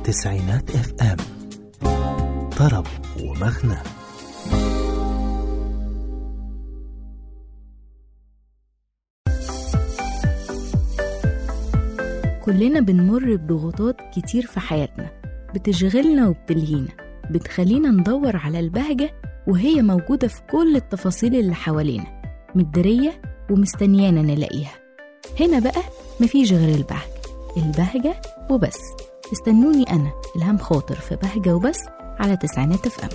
تسعينات اف ام طرب ومغنى كلنا بنمر بضغوطات كتير في حياتنا بتشغلنا وبتلهينا بتخلينا ندور على البهجة وهي موجودة في كل التفاصيل اللي حوالينا متدارية ومستنيانا نلاقيها هنا بقى مفيش غير البهجة البهجة وبس استنوني أنا إلهام خاطر في بهجة وبس على تسعينات اف ام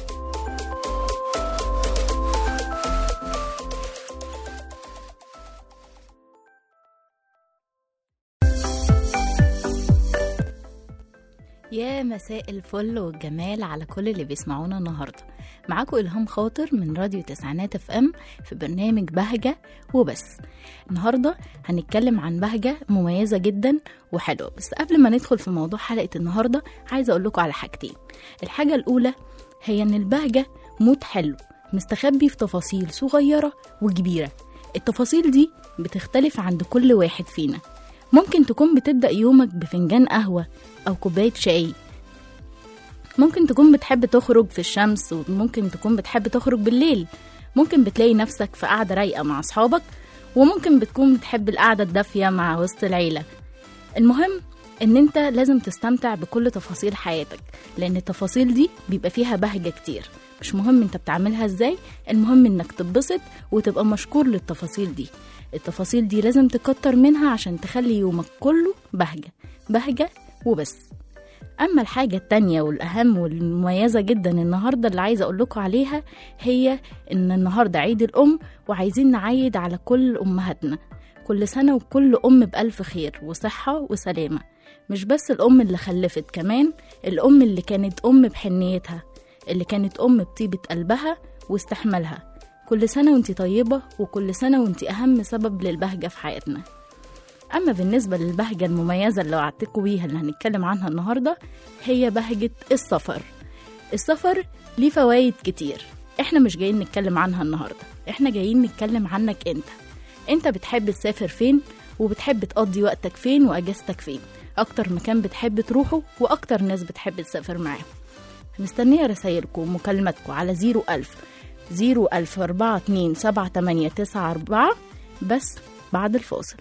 يا مساء الفل والجمال على كل اللي بيسمعونا النهارده معاكم إلهام خاطر من راديو تسعينات اف ام في برنامج بهجة وبس النهارده هنتكلم عن بهجة مميزة جدا وحلوة بس قبل ما ندخل في موضوع حلقة النهارده عايزة أقول لكم على حاجتين الحاجة الأولى هي إن البهجة مود حلو مستخبي في تفاصيل صغيرة وكبيرة التفاصيل دي بتختلف عند كل واحد فينا ممكن تكون بتبدأ يومك بفنجان قهوة أو كوباية شاي ممكن تكون بتحب تخرج في الشمس وممكن تكون بتحب تخرج بالليل ممكن بتلاقي نفسك في قعدة رايقة مع أصحابك وممكن بتكون بتحب القعدة الدافية مع وسط العيلة المهم ان انت لازم تستمتع بكل تفاصيل حياتك لان التفاصيل دي بيبقى فيها بهجة كتير مش مهم انت بتعملها ازاي المهم انك تتبسط وتبقى مشكور للتفاصيل دي التفاصيل دي لازم تكتر منها عشان تخلي يومك كله بهجة بهجة وبس أما الحاجة التانية والأهم والمميزة جدا النهاردة اللي عايزة أقول لكم عليها هي إن النهاردة عيد الأم وعايزين نعيد على كل أمهاتنا كل سنة وكل أم بألف خير وصحة وسلامة مش بس الأم اللي خلفت كمان الأم اللي كانت أم بحنيتها اللي كانت أم بطيبة قلبها واستحملها كل سنة وانت طيبة وكل سنة وانت أهم سبب للبهجة في حياتنا أما بالنسبة للبهجة المميزة اللي وعدتكم بيها اللي هنتكلم عنها النهاردة هي بهجة السفر السفر ليه فوايد كتير احنا مش جايين نتكلم عنها النهاردة احنا جايين نتكلم عنك انت انت بتحب تسافر فين وبتحب تقضي وقتك فين واجازتك فين اكتر مكان بتحب تروحه واكتر ناس بتحب تسافر معاهم مستنية رسايلكم ومكالماتكم على 01000 01000 42 7894 بس بعد الفاصل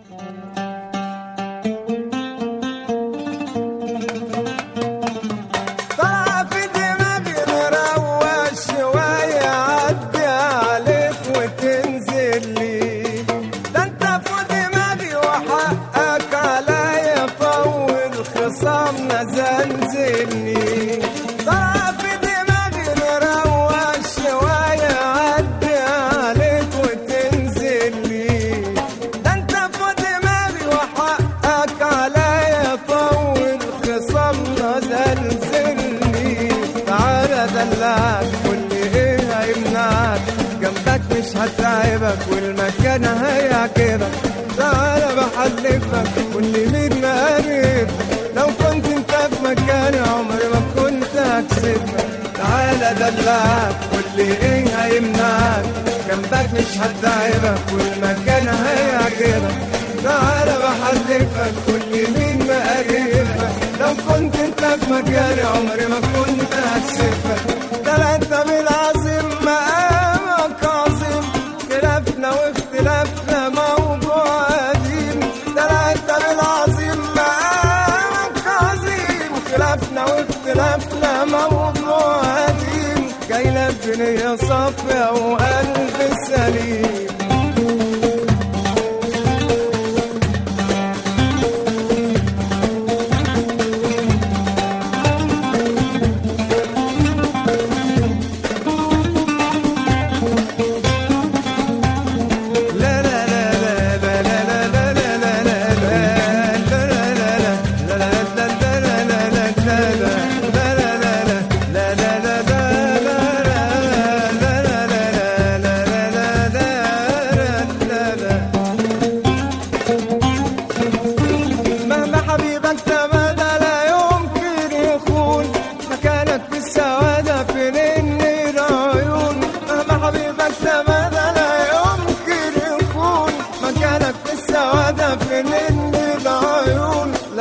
طلع في دماغي نروق شوية عدي عليك وتنزل لي ده انت في دماغي وحقك عليا طول خصامنا زنزلني طلع في دماغي نروق شوية عدي عليك وتنزل لي ده انت في دماغي وحقك عليا طول خصامنا زلزلني تعالى دلعك قول ايه هيمنعك جنبك مش هتعبك والمكان هيعجبك تعالى بحلفك كل مين قريب لو كنت انت في مكاني عمري ما كنت هكسبك تعالى دلعك قول ايه هيمنعك جنبك مش هتعبك والمكان هيعجبك تعالى بحلفك كل مين مقربك لو كنت انت في مكاني عمري ما كنت هكسفك ده انت بالعظيم مقامك عظيم خلافنا واختلافنا موضوع قديم ده انت بالعظيم مقامك عظيم خلافنا واختلافنا موضوع قديم جاي لك بنية صافية وقلب سليم مهما حبيبك تمادى لا يمكن يخون مكانك في السعادة في نني العيون مهما حبيبك تمادى لا يمكن يكون مكانك في السعادة في نني العيون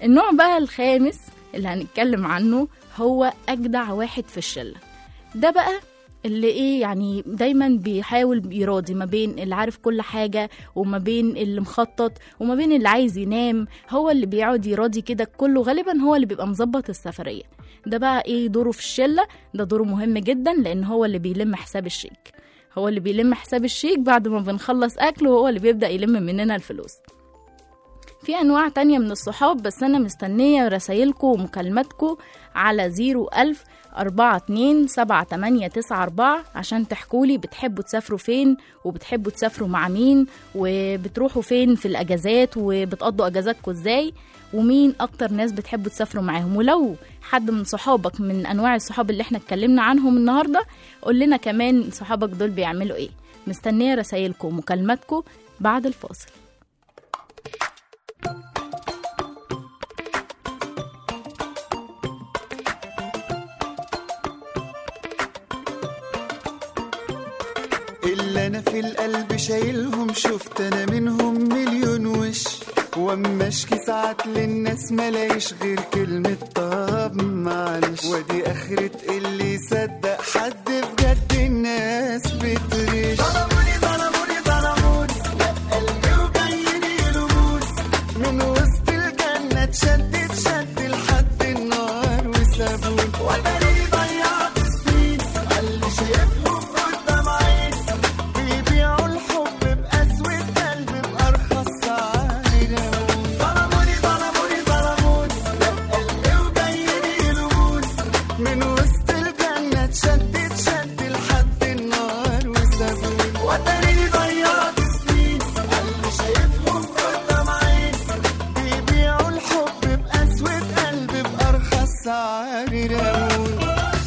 النوع بقى الخامس اللي هنتكلم عنه هو أجدع واحد في الشلة ده بقى اللي ايه يعني دايما بيحاول يراضي ما بين اللي عارف كل حاجة وما بين اللي مخطط وما بين اللي عايز ينام هو اللي بيقعد يراضي كده كله غالبا هو اللي بيبقى مظبط السفرية ده بقى ايه دوره في الشلة ده دوره مهم جدا لان هو اللي بيلم حساب الشيك هو اللي بيلم حساب الشيك بعد ما بنخلص اكل وهو اللي بيبدأ يلم مننا الفلوس في انواع تانية من الصحاب بس انا مستنية رسايلكم ومكالماتكم على زيرو ألف أربعة اتنين سبعة تمانية تسعة أربعة عشان تحكولي بتحبوا تسافروا فين وبتحبوا تسافروا مع مين وبتروحوا فين في الأجازات وبتقضوا أجازاتكم ازاي ومين أكتر ناس بتحبوا تسافروا معاهم ولو حد من صحابك من أنواع الصحاب اللي احنا اتكلمنا عنهم النهاردة قول لنا كمان صحابك دول بيعملوا ايه مستنية رسايلكم ومكالماتكم بعد الفاصل اللي انا في القلب شايلهم شفت انا منهم مليون وش واما اشكي ساعات للناس ملاقيش غير كلمة طب معلش ودي اخرة اللي يصدق حد بجد الناس بتغش ظلموني ظلموني ظلموني لا قلبي وجايين يلوموني من وسط الجنة اتشدت شد لحد النار وسابوني وتاني ضيعت سنين اللي شايفهم قدام عيني بيبيعوا الحب بأسود قلب بأرخص سعر ظلموني ظلموني ظلموني لا قلبي وجايين يلوموني من وسط الجنة اتشدت شد لحد النار وسابوني وتاني ضيعت سنين اللي شايفهم قدام عيني بيبيعوا الحب بأسود قلب بأرخص سعر رموني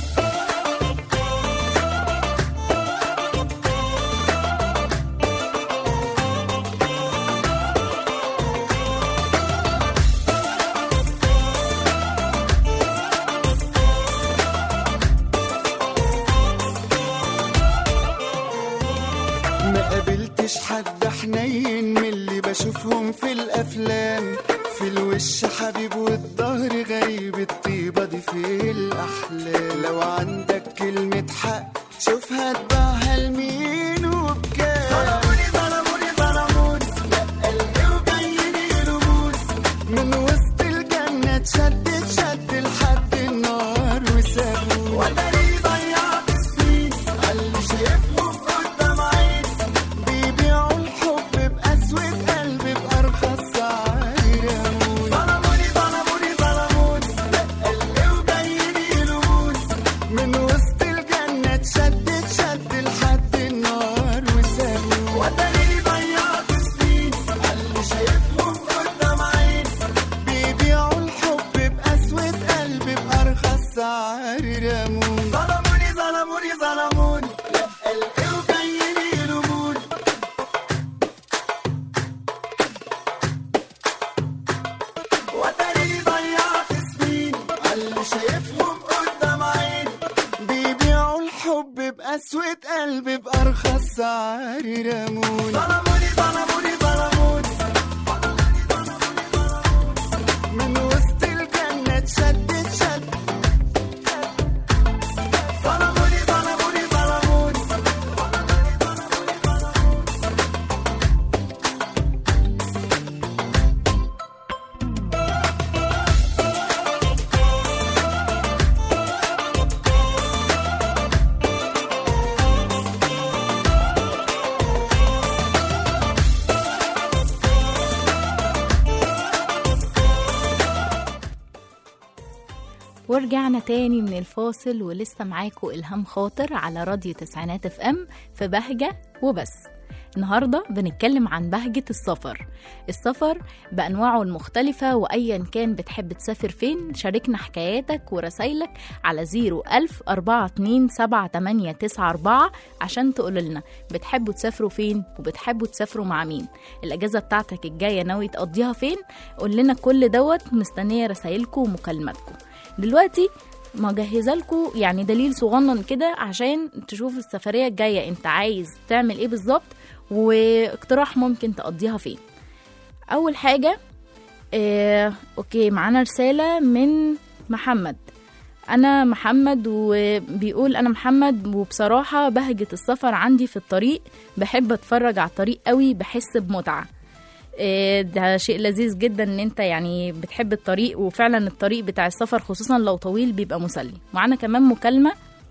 ما قابلتش حد حنين من اللي بشوفهم في الافلام في الوش حبيب والظهر غريب الطيبة دي في الأحلام لو عندك كلمة حق شوفها تباعها لمين وبكام ظلموني ظلموني ظلموني لا قلبي وجايين يلوموني من وسط الجنة اتشدت شد لحد النار وسابوني وتاني ضيعت سنين اللي شايفهم قدام عيني بيبيعوا الحب بأسود قلب بأرخص سعر رموني ظلموني ظلموني ظلموني لا قلبي وجايين يلوموني من وسط الجنة اتشدت شد لحد النار وسابوني وتاني ضيعت سنين اللي شايفهم قدام عيني بيبيعوا الحب بأسود قلب بأرخص سعر رموني ظلموني ظلموني ظلموني لا قلبي وجايين يلوموني وتاني ضيعت سنين اللي شايفهم قدام عيني بيبيعوا الحب بأسود قلب بأرخص سعر رموني ظلموني ظلموني ظلموني من وسط الجنة اتشدت شد ظلموني ظلموني ظلموني ورجعنا تاني من الفاصل ولسه معاكم إلهام خاطر على راديو تسعينات اف ام في بهجة وبس النهاردة بنتكلم عن بهجة السفر السفر بأنواعه المختلفة وأيا كان بتحب تسافر فين شاركنا حكاياتك ورسايلك على زيرو ألف أربعة اتنين سبعة تمانية تسعة أربعة عشان تقول لنا بتحبوا تسافروا فين وبتحبوا تسافروا مع مين الأجازة بتاعتك الجاية ناوي تقضيها فين قول لنا كل دوت مستنية رسايلكم ومكالماتكم دلوقتي مجهزه لكم يعني دليل صغنن كده عشان تشوف السفريه الجايه انت عايز تعمل ايه بالظبط واقتراح ممكن تقضيها فين اول حاجه آه، اوكي معانا رسالة من محمد انا محمد وبيقول انا محمد وبصراحة بهجة السفر عندي في الطريق بحب اتفرج على الطريق قوي بحس بمتعة آه، ده شيء لذيذ جدا ان انت يعني بتحب الطريق وفعلا الطريق بتاع السفر خصوصا لو طويل بيبقى مسلي معانا كمان مكالمة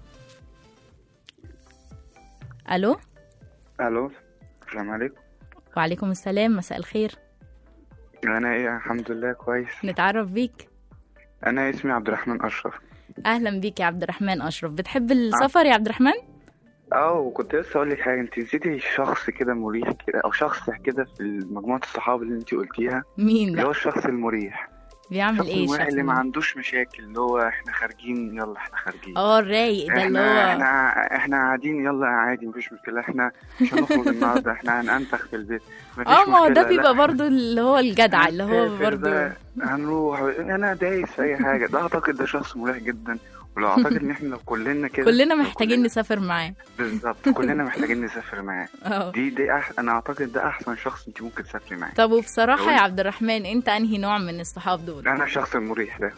الو الو السلام عليكم وعليكم السلام مساء الخير انا ايه الحمد لله كويس نتعرف بيك انا اسمي عبد الرحمن اشرف اهلا بيك يا عبد الرحمن اشرف بتحب السفر يا عبد الرحمن اه وكنت لسه اقول لك حاجه انت نسيتي شخص كده مريح كده او شخص كده في مجموعه الصحاب اللي انت قلتيها مين اللي هو بقى الشخص المريح بيعمل الشخص ايه المريح الشخص اللي ما ده؟ عندوش مشاكل اللي هو احنا خارجين يلا احنا خارجين اه الرايق ده اللي احنا هو احنا احنا قاعدين يلا عادي مفيش مشكله احنا مش هنخرج النهارده احنا هننتخ في البيت مفيش اه ما هو مشكلة، ده لا، بيبقى برضو اللي هو الجدع اللي هو هنسافر برضو بقى، هنروح انا دايس في اي حاجه ده اعتقد ده شخص مريح جدا ولو اعتقد ان احنا لو كلنا كده كلنا لو محتاجين كلنا- نسافر معاه بالظبط كلنا محتاجين نسافر معاه اه دي دي أح... انا اعتقد ده احسن شخص انت ممكن تسافري معاه طب وبصراحة لو يا انت- عبد الرحمن انت انهي نوع من الصحاب دول انا الشخص المريح ده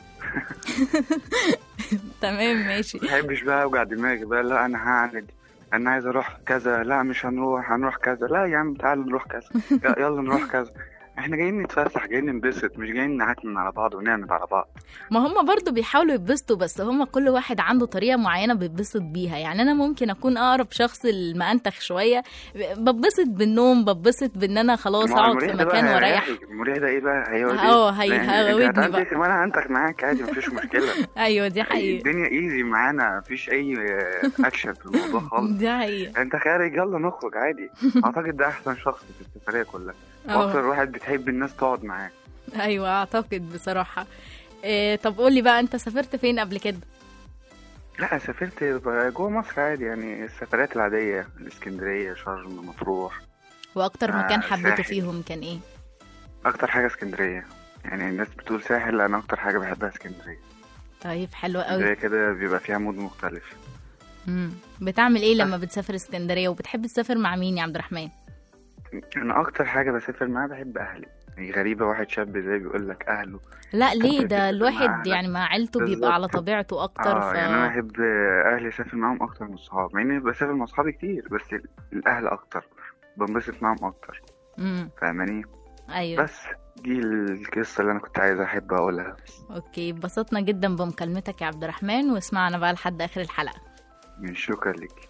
تمام ماشي ما بحبش بقى اوجع دماغي بقى لا انا هعند انا عايز اروح كذا لا مش هنروح هنروح كذا لا يا عم تعال نروح كذا لا، يلا نروح كذا احنا جايين نتفسح جايين ننبسط مش جايين نعتمد على بعض ونعند على بعض ما هم برضو بيحاولوا يتبسطوا بس هم كل واحد عنده طريقة معينة بيتبسط بيها يعني أنا ممكن أكون أقرب شخص المأنتخ شوية ببسط بالنوم ببسط بإن أنا خلاص ما هو أقعد في المريح ده مكان بقى واريح هيريحك. المريح ده ايه بقى هيقعد اه، ايه؟ هي- لا، انت هيودني هتعدي بقى. وانا هنتخ معاك عادي مفيش مشكله أيوة دي حقيقة الدنيا ايزي معانا مفيش اي اكشن في الموضوع خالص دي حقيقة انت خارج يلا نخرج عادي اعتقد ده احسن شخص في السفريه كلها اه. واكتر واحد بتحب الناس تقعد معاه أيوة أعتقد بصراحة إيه طب قولي بقى أنت سافرت فين قبل كده لا سافرت جوه مصر عادي يعني السفرات العاديه الاسكندريه شرم مطروح وأكتر آه، مكان حبيته ساحل. فيهم كان إيه اكتر حاجه اسكندريه يعني الناس بتقول ساحل انا اكتر حاجه بحبها اسكندريه طيب حلو اسكندريه قوي كده بيبقى فيها مود مختلف مم. بتعمل إيه لما بتسافر اسكندرية وبتحب تسافر مع مين يا عبد الرحمن انا اكتر حاجه بسافر معاها بحب اهلي يعني غريبه واحد شاب زي بيقول لك اهله لا ليه تسافر ده مع الواحد أهلك. يعني مع عيلته بيبقى بالظبط. على طبيعته أكتر اه ف... يعني انا بحب اهلي اسافر معاهم اكتر من الصحاب مع اني بسافر مع اصحابي كتير بس ال- الاهل اكتر بنبسط معاهم اكتر مم. فاهماني أيوه بس دي القصه اللي انا كنت عايز احب اقولها اوكي اتبسطنا جدا بمكالمتك يا عبد الرحمن واسمعنا بقى لحد اخر الحلقه من شكرا لك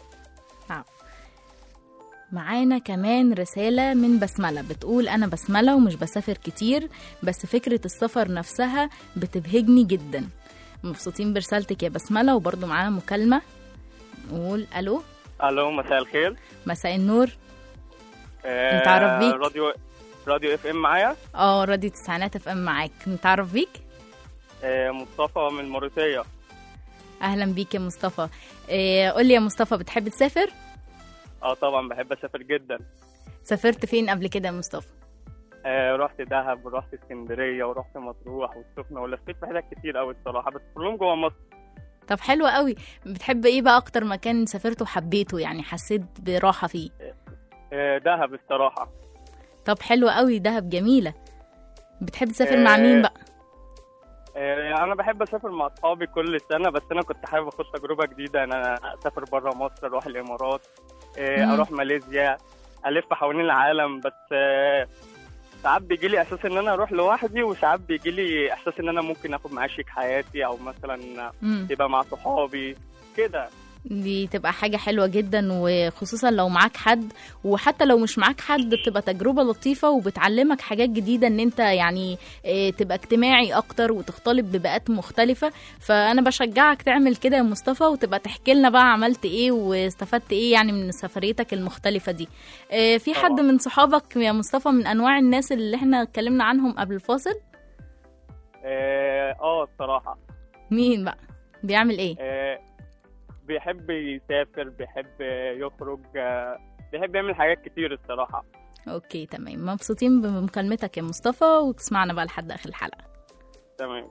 معانا كمان رسالة من بسملة بتقول أنا بسملة ومش بسافر كتير بس فكرة السفر نفسها بتبهجني جدا مبسوطين برسالتك يا بسملة وبرضو معانا مكالمة نقول ألو الو مساء الخير مساء النور آه، نتعرف بيك. راديو راديو اف ام معايا اه راديو تسعينات اف ام معاك نتعرف بيك آه، مصطفى من الموريتانيا أهلا بيك يا مصطفى إيه قولي يا مصطفى بتحب تسافر اه طبعا بحب اسافر جدا سافرت فين قبل كده يا مصطفى آه، رحت دهب ورحت اسكندريه ورحت مطروح والسخنه ولفيت في حتت كتير قوي الصراحه بس كلهم جوه مصر طب حلو قوي بتحب ايه بقى اكتر مكان سافرته وحبيته يعني حسيت براحة فيه آه، دهب الصراحه طب حلو قوي دهب جميلة بتحب تسافر مع مين بقى آه، انا بحب اسافر مع اصحابي كل سنه بس انا كنت حابب اخد تجربه جديده ان انا اسافر بره مصر اروح الامارات آه، مم. اروح ماليزيا الف حوالين العالم بس آه، ساعات بيجي لي احساس ان انا اروح لوحدي وساعات بيجي لي احساس ان انا ممكن اخد معاه شريك حياتي او مثلا مم. يبقى مع صحابي كده دي تبقى حاجة حلوة جدا وخصوصا لو معاك حد وحتى لو مش معاك حد بتبقى تجربة لطيفة وبتعلمك حاجات جديدة ان انت يعني اه، تبقى اجتماعي اكتر وتختلط ببيئات مختلفة فانا بشجعك تعمل كده يا مصطفى وتبقى تحكي لنا بقى عملت ايه واستفدت ايه يعني من سفريتك المختلفة دي اه، في حد طبعا. من صحابك يا مصطفى من انواع الناس اللي احنا اتكلمنا عنهم قبل الفاصل اه آه، الصراحه مين بقى بيعمل ايه آه، بيحب يسافر بيحب يخرج آه، بيحب يعمل حاجات كتير الصراحه اوكي تمام مبسوطين بمكالمتك يا مصطفى وتسمعنا بقى لحد اخر الحلقة تمام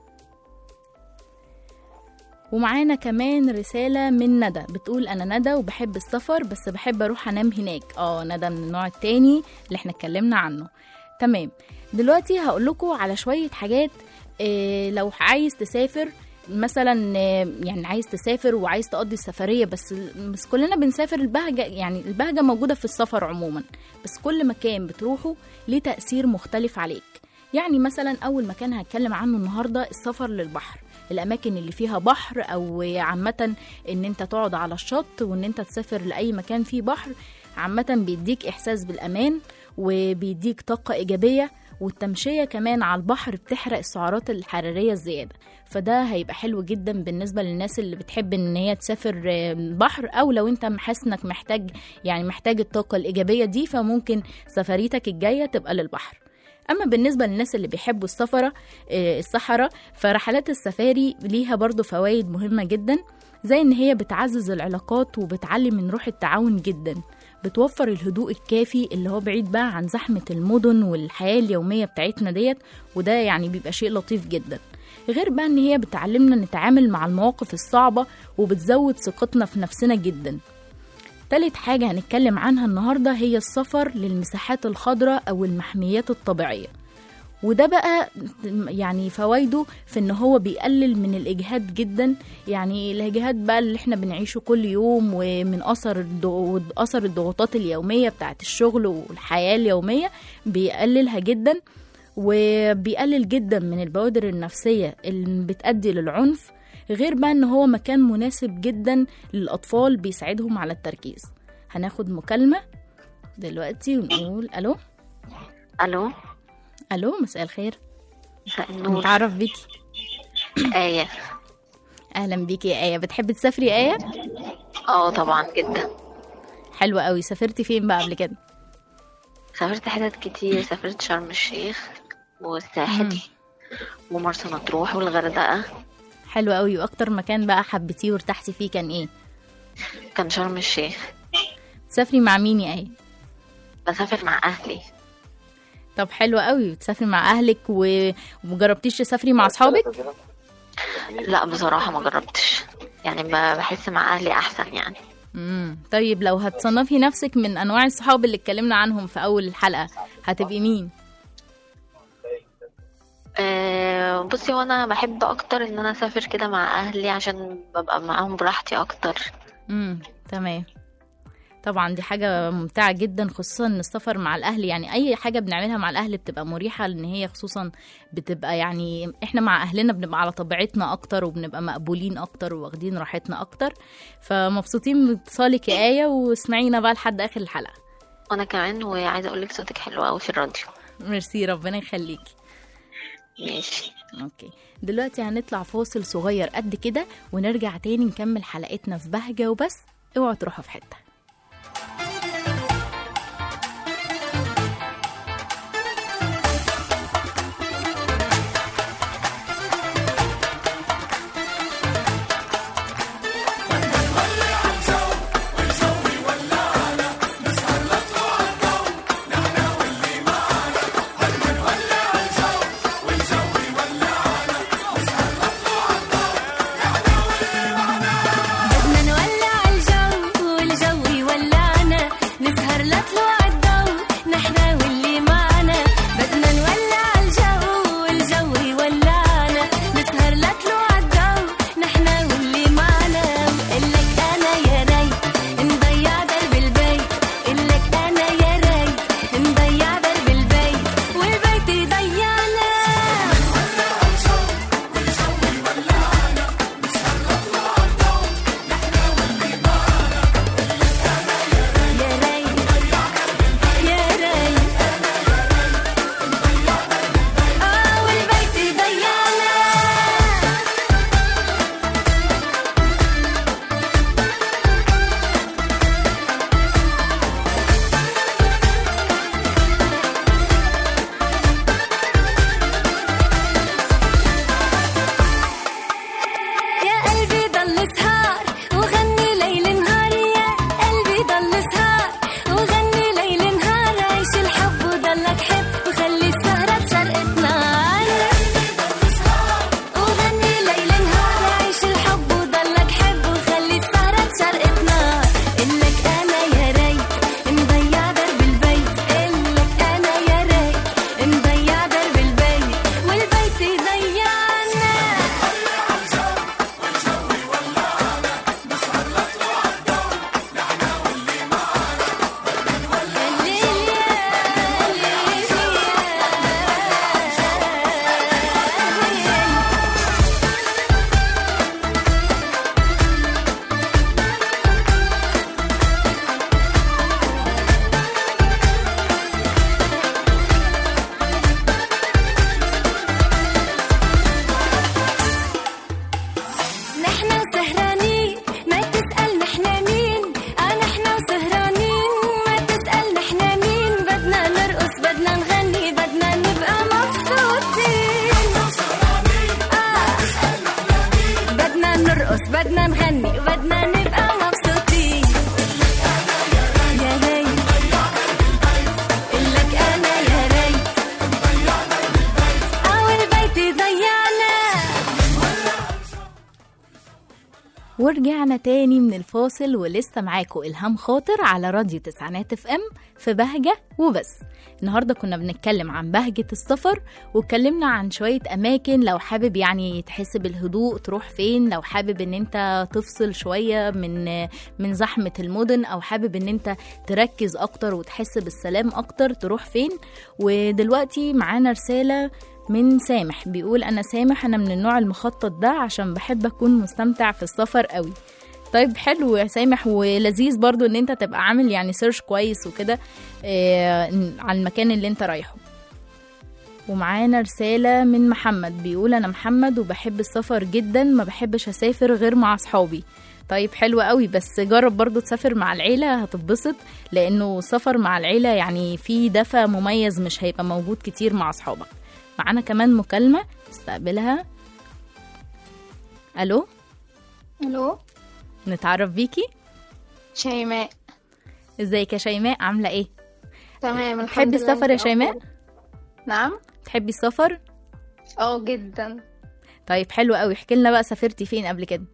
ومعانا كمان رسالة من ندى بتقول أنا ندى وبحب السفر بس بحب أروح أنام هناك اه ندى من النوع التاني اللي احنا اتكلمنا عنه تمام دلوقتي هقول لكم على شويه حاجات إيه لو عايز تسافر مثلا آه، يعني عايز تسافر وعايز تقضي السفريه بس بس كلنا بنسافر البهجه يعني البهجه موجوده في السفر عموما بس كل مكان بتروحه ليه تاثير مختلف عليك يعني مثلا اول مكان هتكلم عنه النهارده السفر للبحر الاماكن اللي فيها بحر او عامه ان انت تقعد على الشط وان انت تسافر لاي مكان فيه بحر عامه بيديك احساس بالامان وبيديك طاقه ايجابيه والتمشية كمان على البحر بتحرق السعرات الحرارية الزيادة فده هيبقى حلو جدا بالنسبة للناس اللي بتحب ان هي تسافر آه، البحر او لو انت حاسس انك محتاج يعني محتاج الطاقة الإيجابية دي فممكن سفريتك الجاية تبقى للبحر اما بالنسبه للناس اللي بيحبوا السفره آه، الصحراء فرحلات السفاري ليها برضو فوائد مهمه جدا زي ان هي بتعزز العلاقات وبتعلي من روح التعاون جدا بتوفر الهدوء الكافي اللي هو بعيد بقى عن زحمه المدن والحياه اليوميه بتاعتنا ديت وده يعني بيبقى شيء لطيف جدا غير بقى ان هي بتعلمنا نتعامل مع المواقف الصعبه وبتزود ثقتنا في نفسنا جدا تالت حاجة هنتكلم عنها النهاردة هي السفر للمساحات الخضراء أو المحميات الطبيعية وده بقى يعني فوائده في ان هو بيقلل من الاجهاد جدا يعني الاجهاد بقى اللي احنا بنعيشه كل يوم ومن اثر الضغ- اثر الضغوطات اليوميه بتاعت الشغل والحياه اليوميه بيقللها جدا وبيقلل جدا من البوادر النفسيه اللي بتؤدي للعنف غير بقى ان هو مكان مناسب جدا للاطفال بيساعدهم على التركيز هناخد مكالمه دلوقتي ونقول الو الو الو مساء الخير مساء النور نتعرف بيكي آية اهلا بيكي يا ايه بتحبي تسافري ايه اه طبعا جدا حلوة قوي سافرتي فين بقى قبل كده سافرت حتت كتير سافرت شرم الشيخ والساحل ومرسى مطروح والغردقة حلوة قوي واكتر مكان بقى حبيتيه وارتحتي فيه كان ايه كان شرم الشيخ تسافري مع مين يا ايه بسافر مع أهلي طب حلوة قوي بتسافري مع اهلك و... ومجربتيش تسافري مع اصحابك لا بصراحة ما جربتش يعني ب- بحس مع أهلي أحسن يعني امم طيب لو هتصنفي نفسك من انواع الصحاب اللي اتكلمنا عنهم في اول الحلقة هتبقي مين أه بصي وانا بحب اكتر ان انا اسافر كده مع اهلي عشان ببقى معاهم براحتي اكتر امم تمام طبعا دي حاجة ممتعة جدا خصوصا ان السفر مع الاهل يعني اي حاجة بنعملها مع الاهل بتبقى مريحة لان هي خصوصا بتبقى يعني احنا مع اهلنا بنبقى على طبيعتنا اكتر وبنبقى مقبولين اكتر وواخدين راحتنا اكتر فمبسوطين باتصالك يا آية واسمعينا بقى لحد اخر الحلقة وانا كمان وعايزه اقولك صوتك حلو قوي في الراديو ميرسي ربنا يخليكي ماشي اوكي دلوقتي هنطلع فاصل صغير قد كده ونرجع تاني نكمل حلقتنا في بهجة وبس اوعوا تروحوا في حتة بدنا نولع الجو والجو بدنا نغني بدنا نبقى مبسوطين يا ريت قلك انا يا ريت او البيت ضيعنا ورجعنا تاني من الفاصل ولسه معاكم إلهام خاطر على راديو تسعينات اف ام في بهجة وبس النهاردة كنا بنتكلم عن بهجة السفر واتكلمنا عن شوية أماكن لو حابب يعني تحس بالهدوء تروح فين لو حابب ان انت تفصل شوية من من زحمة المدن أو حابب ان انت تركز أكتر وتحس بالسلام أكتر تروح فين ودلوقتي معانا رسالة من سامح بيقول انا سامح انا من النوع المخطط ده عشان بحب اكون مستمتع في السفر قوي طيب حلو يا سامح ولذيذ برضو ان انت تبقى عامل يعني سيرش كويس وكده آه على المكان اللي انت رايحه ومعانا رسالة من محمد بيقول أنا محمد وبحب السفر جدا ما بحبش أسافر غير مع أصحابي طيب حلو قوي بس جرب برضو تسافر مع العيلة هتتبسط لأنه السفر مع العيلة يعني في دفى مميز مش هيبقى موجود كتير مع أصحابك معانا كمان مكالمة استقبلها ألو الو نتعرف بيكي شيماء ازيك يا شيماء عاملة ايه تمام الحمد تحبي لله السفر يا انتي شيماء أخبارك؟ نعم تحبي السفر اه جدا طيب حلو قوي احكي لنا بقى سافرتي فين قبل كده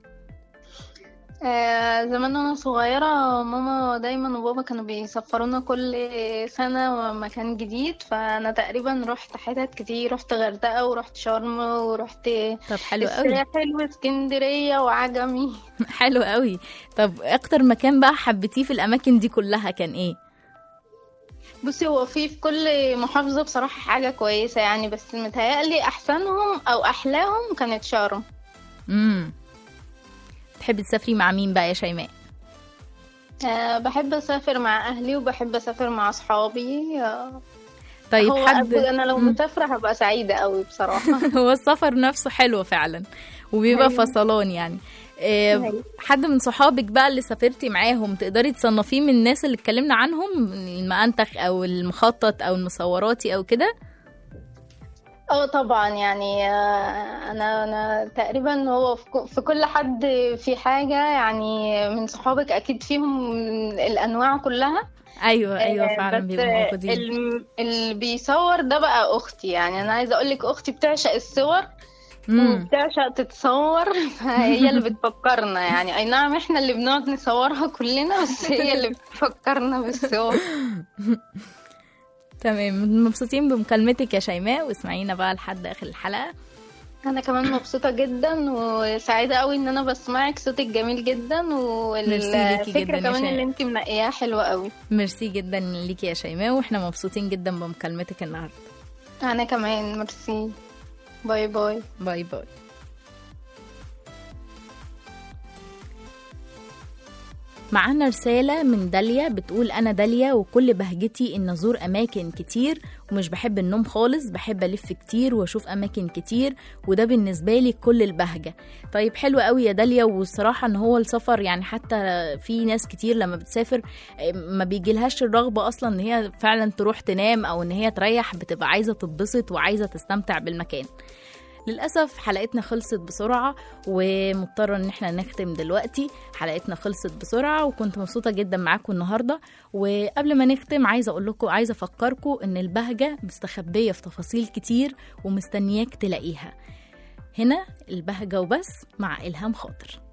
آه زمان وانا صغيرة ماما دايما وبابا كانوا بيسفرونا كل سنة مكان جديد فأنا تقريبا رحت حتت كتير رحت غردقة ورحت شرم ورحت طب حلو قوي الساحل واسكندرية وعجمي حلو قوي طب اكتر مكان بقى حبيتيه في الاماكن دي كلها كان ايه بصي هو في في كل محافظة بصراحة حاجة كويسة يعني بس متهيألي أحسنهم أو أحلاهم كانت شرم امم تحبي تسافري مع مين بقى يا شيماء أه بحب أسافر مع أهلي وبحب أسافر مع أصحابي أه طيب هو حد أنا لو مم. مسافرة هبقى سعيدة قوي بصراحة هو السفر نفسه حلو فعلا وبيبقى أيوة. فصلان يعني إيه، أيوة. حد من صحابك بقى اللي سافرتي معاهم تقدري تصنفيه من الناس اللي اتكلمنا عنهم المأنتخ او المخطط او المصوراتي او كده اه طبعا يعني آه، انا انا تقريبا هو في ك- في كل حد في حاجة يعني من صحابك اكيد فيهم الانواع كلها ايوه ايوه آه، فعلا بس بيبقوا موجودين الم- اللي بيصور ده بقى اختي يعني انا عايزه اقول لك اختي بتعشق الصور مم. وبتعشق تتصور فهي اللي بتفكرنا يعني اي نعم احنا اللي بنقعد نصورها كلنا بس هي اللي بتفكرنا بالصور تمام مبسوطين بمكالمتك يا شيماء واسمعينا بقى لحد اخر الحلقه انا كمان مبسوطه جدا وسعيده قوي ان انا بسمعك صوتك جميل جدا ميرسي ليكي جدا والفكره يا كمان شيماء. اللي انت منقياها حلوه قوي ميرسي جدا ليكي يا شيماء واحنا مبسوطين جدا بمكالمتك النهارده انا كمان ميرسي باي باي باي باي معانا رسالة من داليا بتقول أنا داليا وكل بهجتي إن أزور أماكن كتير ومش بحب النوم خالص بحب ألف كتير وأشوف أماكن كتير وده بالنسبة لي كل البهجة طيب حلو قوي يا داليا والصراحة إن هو السفر يعني حتى في ناس كتير لما بتسافر آه، ما بيجيلهاش الرغبة أصلا إن هي فعلا تروح تنام أو إن هي تريح بتبقى عايزة تتبسط وعايزة تستمتع بالمكان للأسف حلقتنا خلصت بسرعة ومضطرة إن احنا نختم دلوقتي حلقتنا خلصت بسرعة وكنت مبسوطة جدا معاكم النهاردة وقبل ما نختم عايزة أقول لكم عايزة أفكركم إن البهجة مستخبية في تفاصيل كتير ومستنياك تلاقيها هنا البهجة وبس مع إلهام خاطر